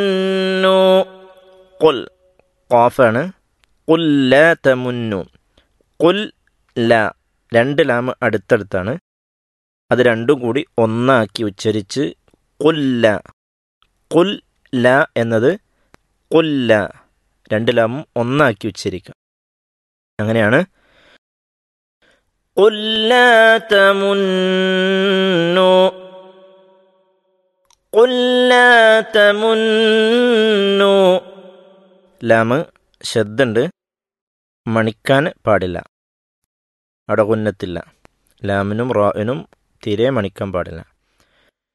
തമുന്നു കുൽ ഖാഫാണ് കുൽ ലാ തമുന്നു കുൽ ല രണ്ട് ലാമ് അടുത്തടുത്താണ് അത് രണ്ടും കൂടി ഒന്നാക്കി ഉച്ചരിച്ച് കുല്ല കുൽ ല എന്നത് കുല്ല രണ്ട് ലാമും ഒന്നാക്കി ഉച്ചരിക്കുക അങ്ങനെയാണ് قل لا تمنوا قل لا تمنوا ലാമ് ശബ്ദുണ്ട് മണിക്കാൻ പാടില്ല അവിടെ കുന്നത്തില്ല ലാമിനും റാവിനും തീരെ മണിക്കാൻ പാടില്ല